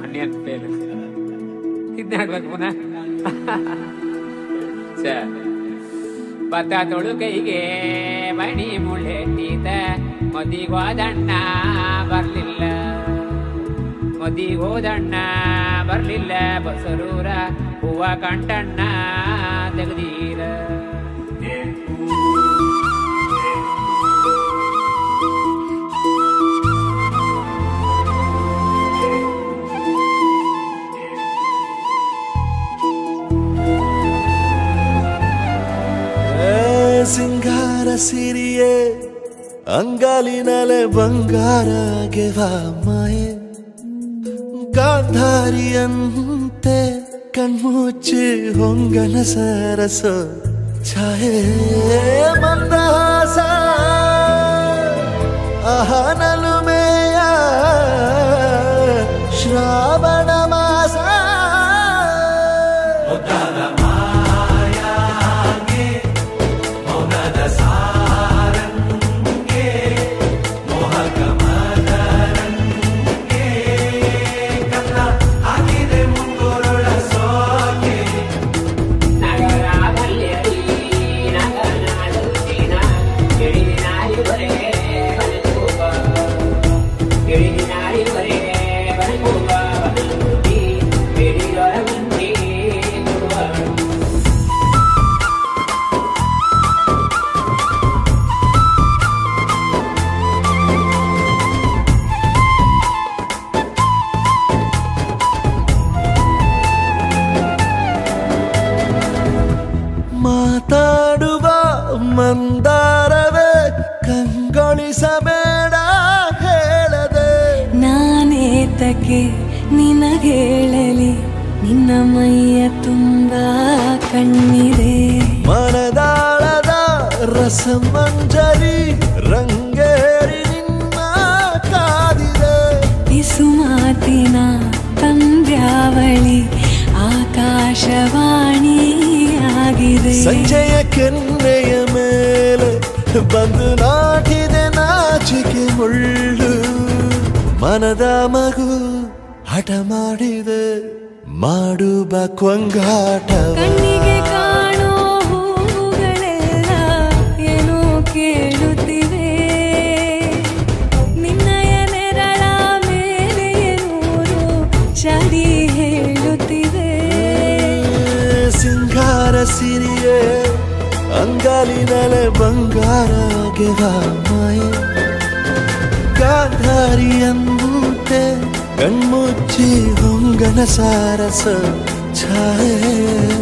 Onion fail ಇದನ್ನ ಹಾಡ್ಬೇಕು ಪುನಃ ಛ. ಭತ್ತ ತೊಳು ಕೈಗೆ ಮಣಿ ಮುಳ್ಳೆಟ್ಟಿದ ಮದಿಗೋದಣ್ಣ ಬರ್ಲಿಲ್ಲ ಮದಿಗೋದಣ್ಣ ಬರ್ಲಿಲ್ಲ ಬಸರೂರ ಹೂವ ಕಂಟಣ್ಣ ತೆಗ್ದೀರ ಏ ಸಿಂಗಾರ ಸಿರಿಯೇ ಅಂಗಾಲಿನಲೆ ಬಂಗಾರ ಗೆವ ಮಾಯೆ ಗಾಂಧಾರಿಯಂತೆ ಕಣ್ಮುಚ್ಚಿ ಹೊಂಗನ ಸರಸ ಛಾಯೆ ಮಂದಹಾಸ ಅಹನಲುಮೆಯ ಶ್ರಾವಣ ಮಾಸ ಮಾತಾಡುವ ಮಂದಾರವೇ ಕಂಗೊಳಿಸಬೇಡ ಹೇಳದೆ ನಾನೇತಕ್ಕೆ ನಿನಗೇಳಲಿ ನಿನ್ನ ಮೈಯ ತುಂಬ ಕಣ್ಣಿದೆ ಮನದಾಳದ ರಸಮಂಜರಿ ರಂಗೇರಿ ನಿನ್ನ ಕಾದಿದೆ ಬಿಸು ಮಾತಿನ ಪಂದ್ಯಾವಳಿ ಆಕಾಶವಾಣಿಯಾಗಿದೆ ಸಂಜೆಯ ಕೆನ್ನೆಯ ಮೇಲೆ ಬಂದು ನಾಟಿದೆ ನಾಚಿಕೆ ಮುಳ್ಳು ಮನದ ಮಗು ಹಠ ಮಾಡಿದೆ ಮಾಡುವ ಕೊಂಗಾಟವ ಕಣ್ಣಿಗೆ ಕಾಣೋ ಹೂವುಗಳೆಲ್ಲ ಏನೋ ಕೇಳುತ್ತಿವೆ ನಿನ್ನಯ ನೆರಳ ಮೇಲೆ ನೂರು ಚಡಿ ಹೇಳುತ್ತಿವೆ ಸಿಂಗಾರ ಸಿರಿಯೇ ಅಂಗಾಲಿನಲೆ ಬಂಗಾರ ಗೆವ ಮಾಯೆ ಗಾಂಧಾರಿಯಂತೆ ಕಣ್ಮುಚ್ಚಿ ಹೊಂಗನ ಸಾರಸ ಛಾಯೆ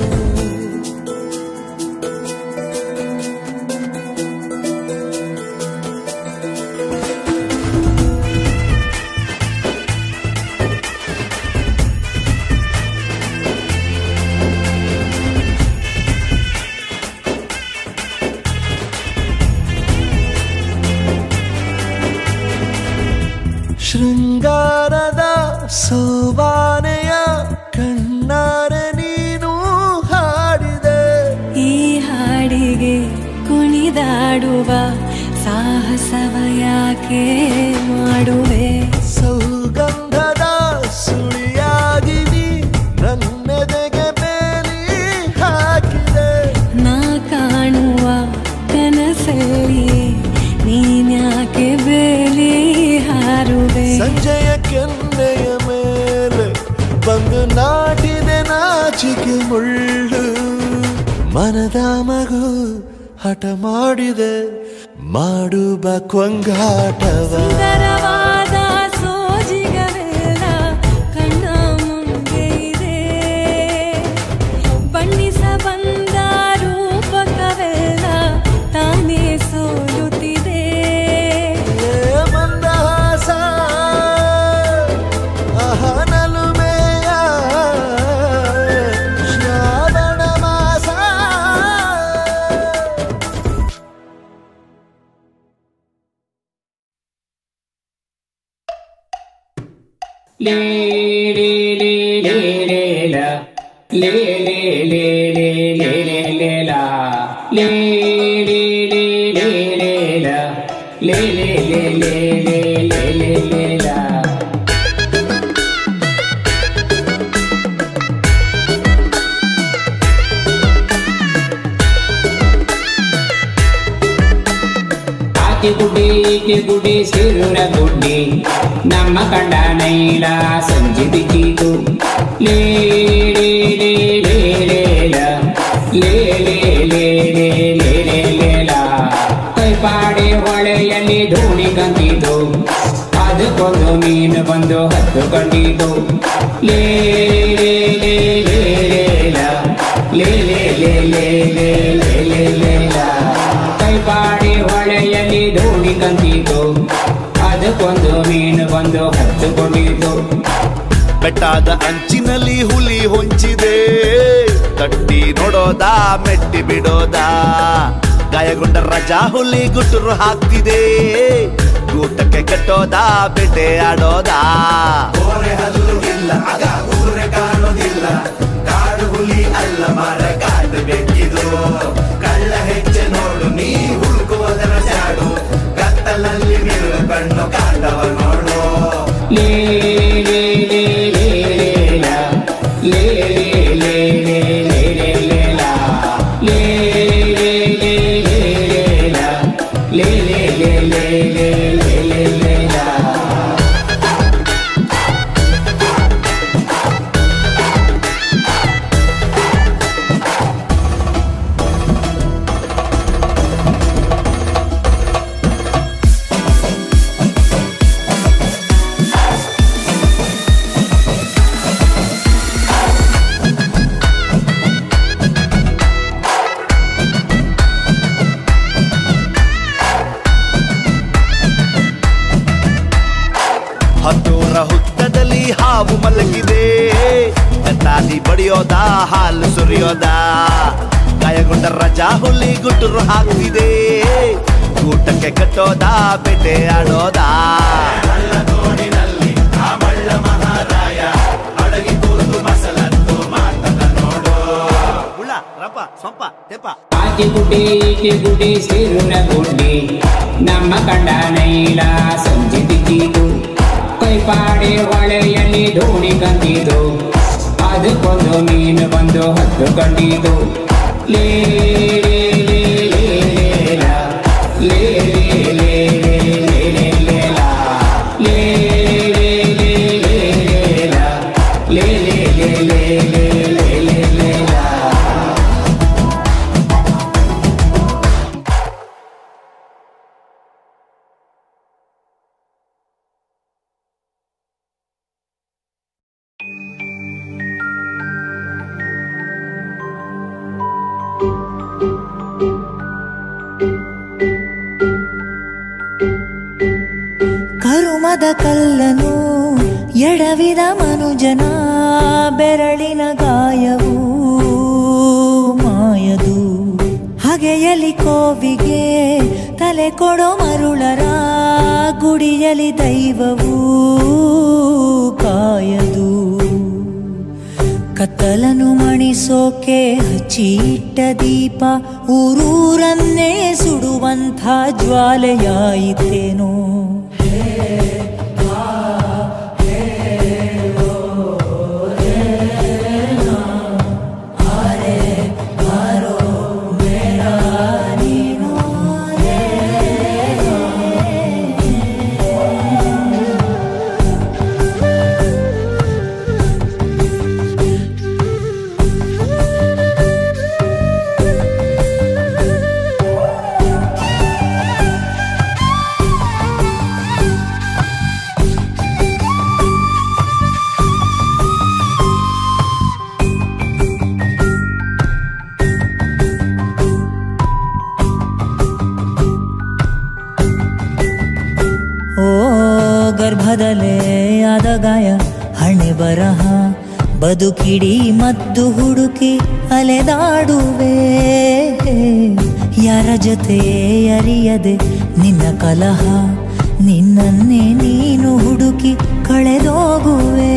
ಶೃಂಗಾರದ ಸೋಬಾನೆಯ ಕಣ್ಣಾರೆ ನೀನು ಹಾಡಿದೆ ಈ ಹಾಡಿಗೆ ಕುಣಿದಾಡುವ ಸಾಹಸವ ಯಾಕೆ ಮಾಡುವೆ ಸೌಗಂಧದ ಸುಳಿಯಾಗಿ ನೀ ನನ್ನೆದೆಗೆ ಬೇಲಿ ಹಾಕಿದೆ ನಾ ಕಾಣುವ ಕನಸಲ್ಲಿ ನೀನ್ಯಾಕೆ ಬೇಲಿ ಹಾರುವೆ ಸಂಜೆಯ ಕೆನ್ನೆಯ ಮೇಲೆ ಬಂದು ನಾಟಿದೆ ನಾಚಿಕೆ ಮುಳ್ಳು ಮನದ ಮಗು ಹಠ ಮಾಡಿದೆ ಮಾಡುವ ಕೊಂಗಾಟವ ಸುಂದರವಾದ ಸೋಜಿಗವೆಲ್ಲ ಕಣ್ಣ ಮುಂದೆ ಇದೆ ಬಣ್ಣಿಸ ಬಂದ ರೂಪಕವೆಲ್ಲ ತಾನೇ ಸೋಲುತ್ತಿದೆ ಏ ಮಂದಹಾಸ ಅಹನಲುಮೆಯ ಶ್ರಾವಣ ಮಾಸ ಲೇ ಲೇ ಲೇ ಲೇ ಲೇ ಲ. ಲೇ ಲೇ ಲೇ ಲೇ ಲೇ ಲೇ ಲೇ ಲ. ಲೇ ಲೇ ಲೇ ಲೇ ಲೇ ಲ. ಲೇ ಲೇ ಲೇ ಲೇ ಲೇ ಲೇ ಲೇ ಲೇ ಲ. ಆಕೆ ಗುಡ್ಡೆ ಈಕೆ ಗುಡ್ಡೆ ಸೇರುರ ಗುಡ್ಡೆ ನಮ್ಮ ಕಂಡ ನೈಲ ಸಂಜೆ ಬಿಚ್ಚಿತು ಲೇ ಲೇ ಲೇ ಲೇ ಲೇ ಲ. ಲೇ ಲೇ ಲೇ ಲೇ ಲೇ ಲೇ ಲೇ ಲ. ಕೈಪಾಡೆ ಹೊಳೆಯಲ್ಲಿ ಧೋಣಿ ಕಂತಿತು ಅದಕ್ಕೊಂದು ಮೀನು ಬಂದು ಹತ್ತು ಕಂಡಿತು ಲೇ ಲೇ ಲೇ ಲೇ ಲೇ ಲ. ಲೇ ಲೇ ಲೇ ಲೇ ಲೇ ಲೇ ಲೇ ಲೇ ಲ. ಕೈಪಾಡಿ ಹೊಳೆಯಲ್ಲಿ ಧೂಳಿ ಕಂತಿತು ಅದಕ್ಕೊಂದು ಮೀನು ಬಂದು ಹತ್ತುಕೊಂಡಿತು ಬೆಟ್ಟದ ಅಂಚಿನಲ್ಲಿ ಹುಲಿ ಹೊಂಚಿದೆ ತಟ್ಟಿ ನೋಡೋದಾ ಮೆಟ್ಟಿ ಬಿಡೋದಾ ಗಾಯಗೊಂಡ ರಜಾ ಹುಲಿ ಗುಟುರು ಹಾಕ್ತಿದೆ ಊಟಕ್ಕೆ ಕಟ್ಟೋದಾ ಬೇಟೆ ಆಡೋದಾ ಲೇ ಲೇ ಲೇ ಲೇ ಲೇ ಲ. ಲೇ ಲೇ ಲೇ ಲೇ ಲೇ ಲೇ ಲೇ ಲ. ಲೇ ಲೇ ಲೇ ಲೇ ಲೇ ಲ. ಲೇ ಲೇ ಲೇ ಲೇ ಲೇ ಲೇ ಲೇ ಲೇ ಲ. ಹತ್ತೂರ ಹುತ್ತದಲ್ಲಿ ಹಾವು ಮಲಗಿದೆ ಕಟ್ಟಾಲಿ ಬಡಿಯೋದಾ ಹಾಲು ಸುರಿಯೋದಾ ಗಾಯಗೊಂಡ ರಜಾ ಹುಲಿ ಗುಟುರು ಹಾಕ್ತಿದೆ ಊಟಕ್ಕೆ ಕಟ್ಟೋದಾ ಬೇಟೆ ಆಡೋದಾ ಹುಳ ರಪ ಸೊಂಪ ತೆಪ್ಪ ಆಕೆ ಗುಡ್ಡೆ ಈಕೆ ಗುಡ್ಡೆ ಸೇರುರ ಗುಡ್ಡೆ ನಮ್ಮ ಕಂಡ ನೈಲ ಸಂಜೆ ಬಿದ್ದಿತು ಕೈಪಾಡೆ ಹೊಳೆಯಲ್ಲಿ ಧೋಣಿ ಕಂದಿತು ಅದಕ್ಕೊಂದು ಮೀನು ಬಂದು ಹತ್ತು ಕಂಡಿತು ಲೇ ಲೇ ಲೇ ಲೇ ಲೇ ಲ. ಲೇ ಲೇ ಲೇ ಲೇ ಲೇ ಲೇ ಲೇ ಲ. ಲೇ ಲೇ ಲೇ ಲೇ ಲೇ ಲ. ಲೇ ಲೇ ಲೇ ಲೇ ಲೇ ಲೇ ಲೇ ಲೇ ಲ. ಕರುಮದ ಕಲ್ಲನು ಎಡವಿದ ಮನುಜನ ಬೆರಳಿನ ಗಾಯವು ಮಾಯದು ಹಗೆಯಲಿ ಕೋವಿಗೆ ತಲೆ ಕೊಡೋ ಮರುಳರ ಗುಡಿಯಲಿ ದೈವವು ಕಾಯದು ಕತ್ತಲನು ಮಣಿಸೋಕೆ ಹಚ್ಚಿಟ್ಟ ದೀಪ ಊರೂರನ್ನೇ ಸುಡುವಂಥ ಜ್ವಾಲೆಯಾಯಿತೇನೋ ಓ ಗರ್ಭದಲ್ಲೇ ಆದ ಗಾಯ ಹಣೆ ಬರಹ ಬದುಕಿಡಿ ಮದ್ದು ಹುಡುಕಿ ಅಲೆದಾಡುವೆ ಯಾರ ಜೊತೆ ಅರಿಯದೆ ನಿನ್ನ ಕಲಹ ನಿನ್ನನ್ನೇ ನೀನು ಹುಡುಕಿ ಕಳೆದೋಗುವೆ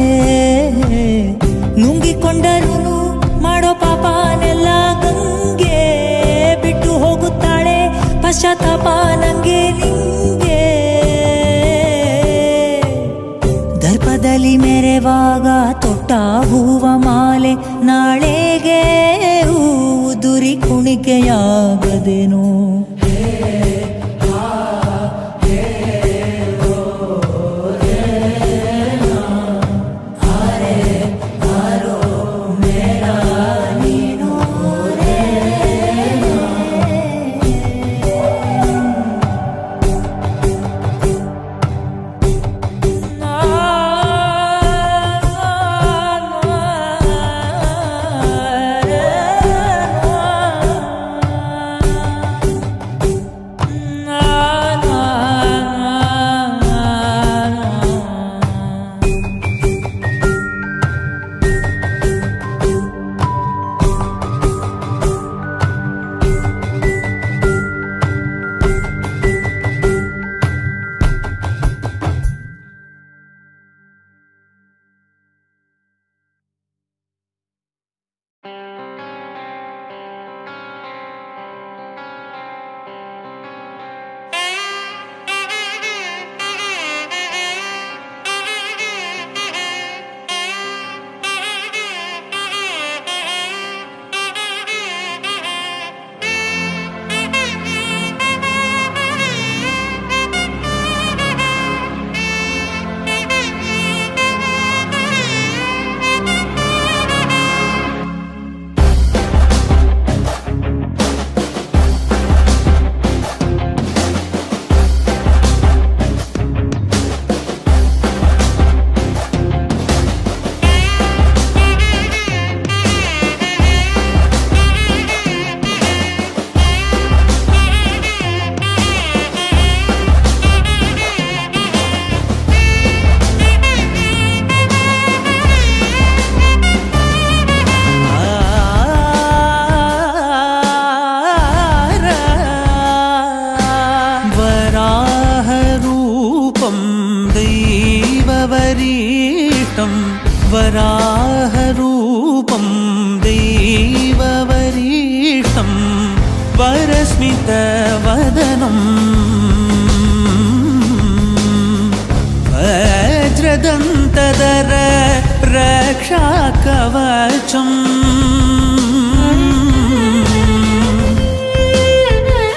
ನುಂಗಿಕೊಂಡರೂ ಮಾಡೋ ಪಾಪನೆಲ್ಲ ಗಂಗೆ ಬಿಟ್ಟು ಹೋಗುತ್ತಾಳೆ ಪಶ್ಚಾತ್ತಾಪ ನಂಗೆ ನಿಂಗೆ ದರ್ಪದಲ್ಲಿ ಮೆರೆವಾಗ ತೊಟ್ಟ ಹೂವ ಮಾಲೆ ನಾಳೆಗೆ ಹೂವು ದುರಿ ಕುಣಿಕೆಯಾಗದೇನೋ वरिष्ठं वराहरूपं दैववरिष्ठं वरस्मितवदनम् वज्रदन्तदर रक्षाकवचम्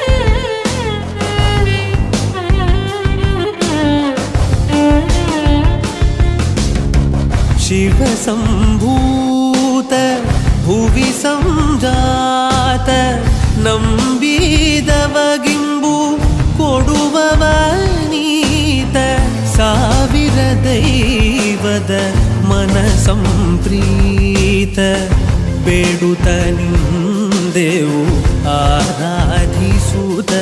शिवसम्भूत भुवि सञ्जात ನಂಬಿದವಗಿಂಬು ಕೊಡುವವನೀತ ಸಾವಿರ ದೈವದ ಮನ ಸಂಪ್ರೀತ ಬೇಡುತ್ತ ನಿಂದೆವು ಆರಾಧಿಸುತ್ತ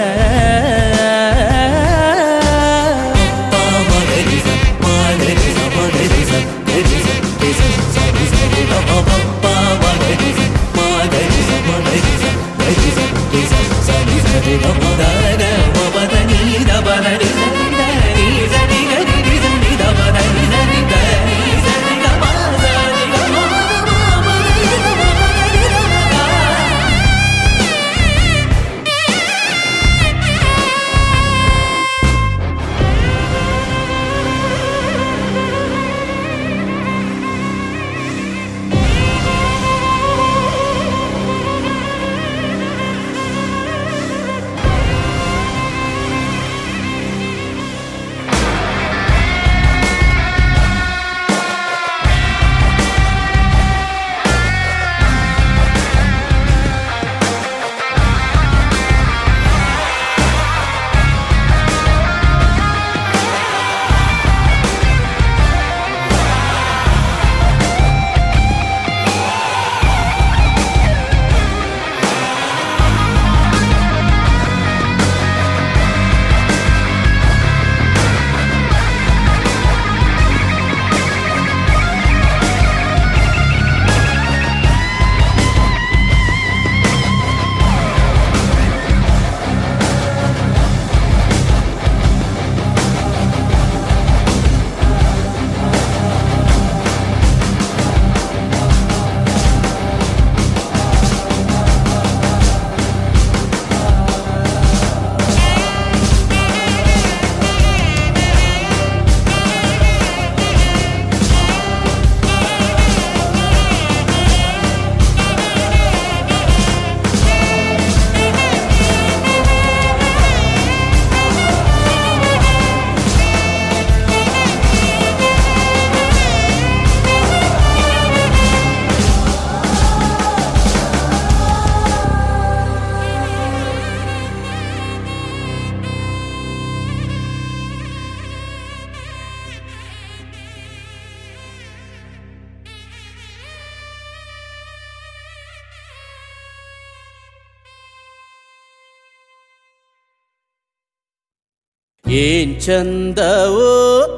ಏನ್ ಚಂದವೋ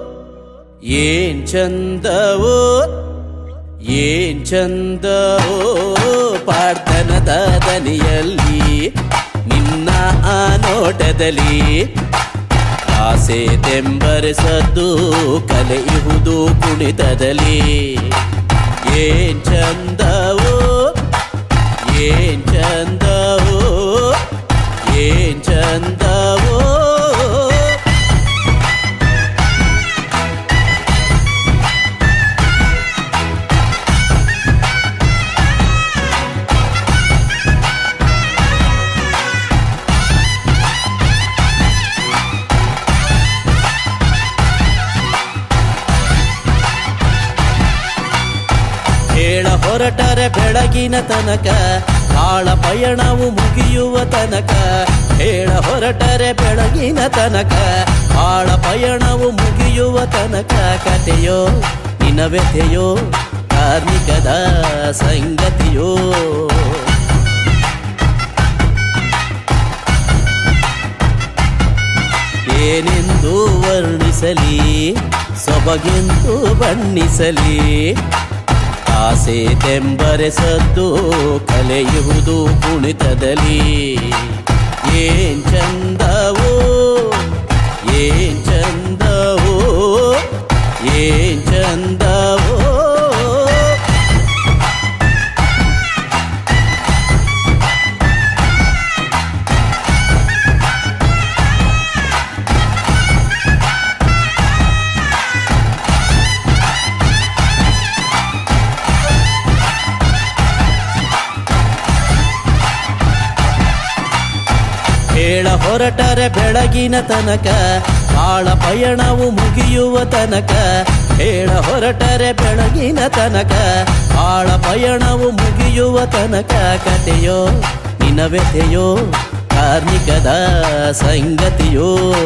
ಏನ್ ಚಂದವೋ ಏನ್ ಚಂದವೋ ಪಾರ್ಥನದ ದನಿಯಲ್ಲಿ ನಿನ್ನ ಆ ನೋಟದಲ್ಲಿ ಆಸೆ ತೆಂಬರಿಸದ್ದು ಕಲೆಯುವುದು ಕುಣಿತದಲ್ಲಿ ಏನ್ ಚಂದವೋ ಏನ್ ಚಂದವೋ ಏನ್ ಚಂದವೋ ಹೇಳ ಹೊರಟರೆ ಬೆಳಗಿನ ತನಕ ಆಳ ಪಯಣವು ಮುಗಿಯುವ ತನಕ ಹೇಳ ಹೊರಟರೆ ಬೆಳಗಿನ ತನಕ ಆಳ ಪಯಣವು ಮುಗಿಯುವ ತನಕ ಕಥೆಯೋ ನಿನವ್ಯಥೆಯೋ ಕಾರ್ಮಿಕದ ಸಂಗತಿಯೋ ಏನೆಂದು ವರ್ಣಿಸಲಿ ಸೊಬಗೆಂದು ಬಣ್ಣಿಸಲಿ ಆಸೆ ತೆಂಬರೆಸದ್ದು ಕಲೆಯುವುದು ಕುಣಿತದಲ್ಲಿ ಏನ್ ಚಂದವೋ ಏನ್ ಚಂದವೋ ಏನ್ ಚಂದವೋ ಹೇಳ ಹೊರಟರೆ ಬೆಳಗಿನ ತನಕ ಆಳ ಪಯಣವು ಮುಗಿಯುವ ತನಕ ಹೇಳ ಹೊರಟರೆ ಬೆಳಗಿನ ತನಕ ಆಳ ಪಯಣವು ಮುಗಿಯುವ ತನಕ ಕತೆಯೋ ನಿನವೆತೆಯೋ ಕಾರ್ಮಿಕದ ಸಂಗತಿಯೋ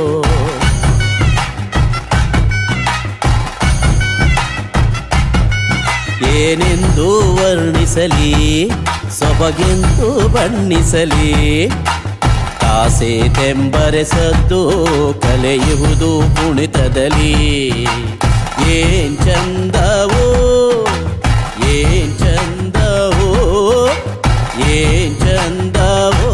ಏನೆಂದು ವರ್ಣಿಸಲಿ ಸೊಬಗೆಂದು ಬಣ್ಣಿಸಲಿ ಆಸೆ ತೆಂಬರೆ ಸದ್ದು ಕಲೆಯುವುದು ಕುಣಿತದಲ್ಲಿ ಏನ್ ಚಂದವೋ ಏನ್ ಚಂದವೋ ಏನ್ ಚಂದವೋ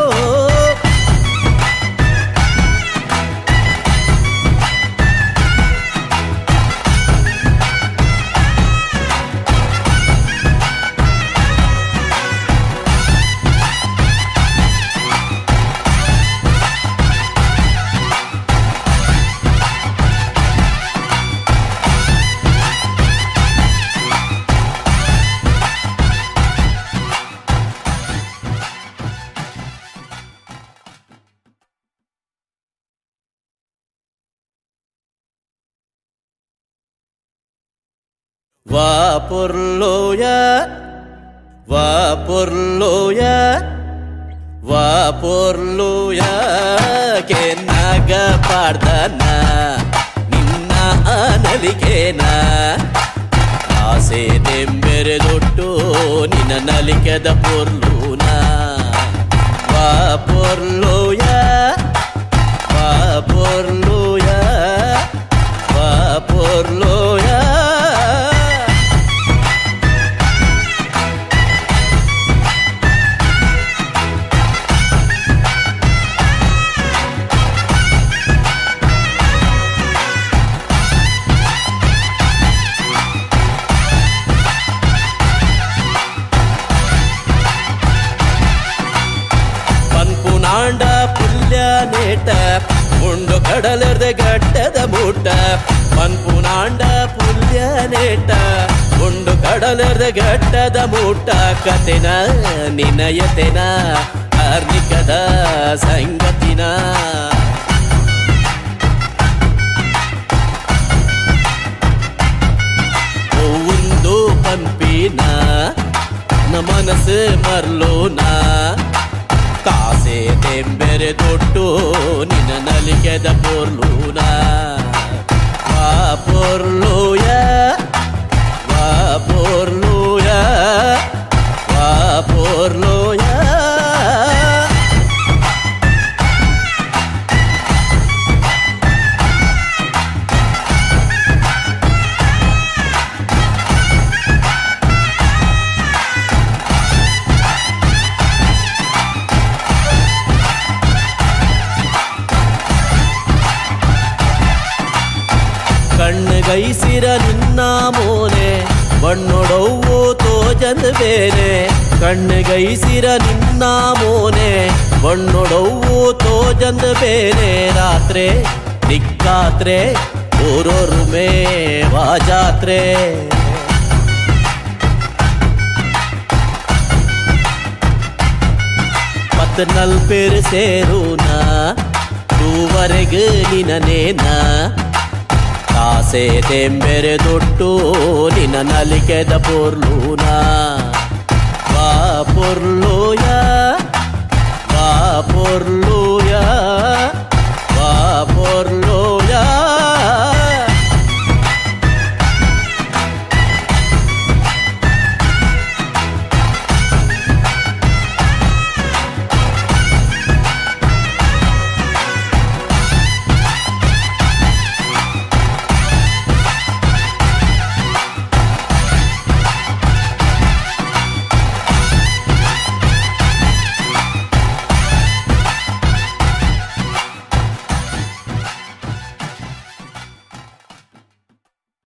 Vapurloya, Vapurloya, Vapurloya, ಕೆನ್ನಾಗ ಪಾಡ್ದನ ನಿನ್ನ ನಲಿಗೆನ ಆಸೆ ದೊಡ್ಡು ನಿನ್ನ ನಲಿಕೆದ ಪೊರ್ಲೂನ ವಾಪೊರ್ಲೋಯ ವಾಪೊರ್ಲೋಯ ವಾಪೊರ್ಲೋಯ ಪನ್ಪುನಾಂಡ ಪುಲ್ಯ ನೇಟ ಉಂಡು ಕಡಲರ್ದ ಗಡ್ಡದ ಮೂಟ ಪನ್ಪುನಾಂಡ ಪುಲ್ಯ ನೇಟ ಉಂಡು ಕಡಲರ್ದ ಗಡ್ಡದ ಮೂಟ ಕತೆನ ನಿನಯತೆನ ಕಾರ್ಮಿಕದ ಸಂಗತಿನ ಒಂದು ಪಂಪಿನ ನ ಮನಸ್ಸು ಮರ್ಲೋನ ಕಾಸೆ ತೆಂಬೆರೆ ದೊಡ್ಡು ನಿನ್ನ ನಲಿಕೆದ ಪೊರ್ಲೂನ ವಾ ಪೊರ್ಲೂಯ ವಾ ಪೊರ್ಲೂಯ ವಾ ಪೊರ್ಲೂಯ ಕಣ್ಣುಗೈಸಿರ ನಿನ್ನ ಮೋನೆ ಬಣ್ಣೊಡವು ತೋಜಂದ ಬೇರೆ ಕಣ್ಣುಗೈಸಿರ ನಿನ್ನ ಮೋನೆ ಬಣ್ಣೊಡವು ತೋಜಂದ ಬೇರೆ ರಾತ್ರೆ ದಿಕ್ಕಾತ್ರೆ ಊರೊರುಮೆ ವಾಜಾತ್ರೆ பத்து நல் பேர் சேருனா தூவರೆಗೆ ನಿನನೇನ ಕಾಸೆ ತೆಂಬೆರೆ ದೊಡ್ಡು ನಿನ್ನ ನಲಿಕೆದ ಪೊರ್ಲೂನ ವಾ ಪೊರ್ಲೂಯ ವಾ ಪೊರ್ಲೂಯ ವಾ ಪೊರ್ಲೂಯ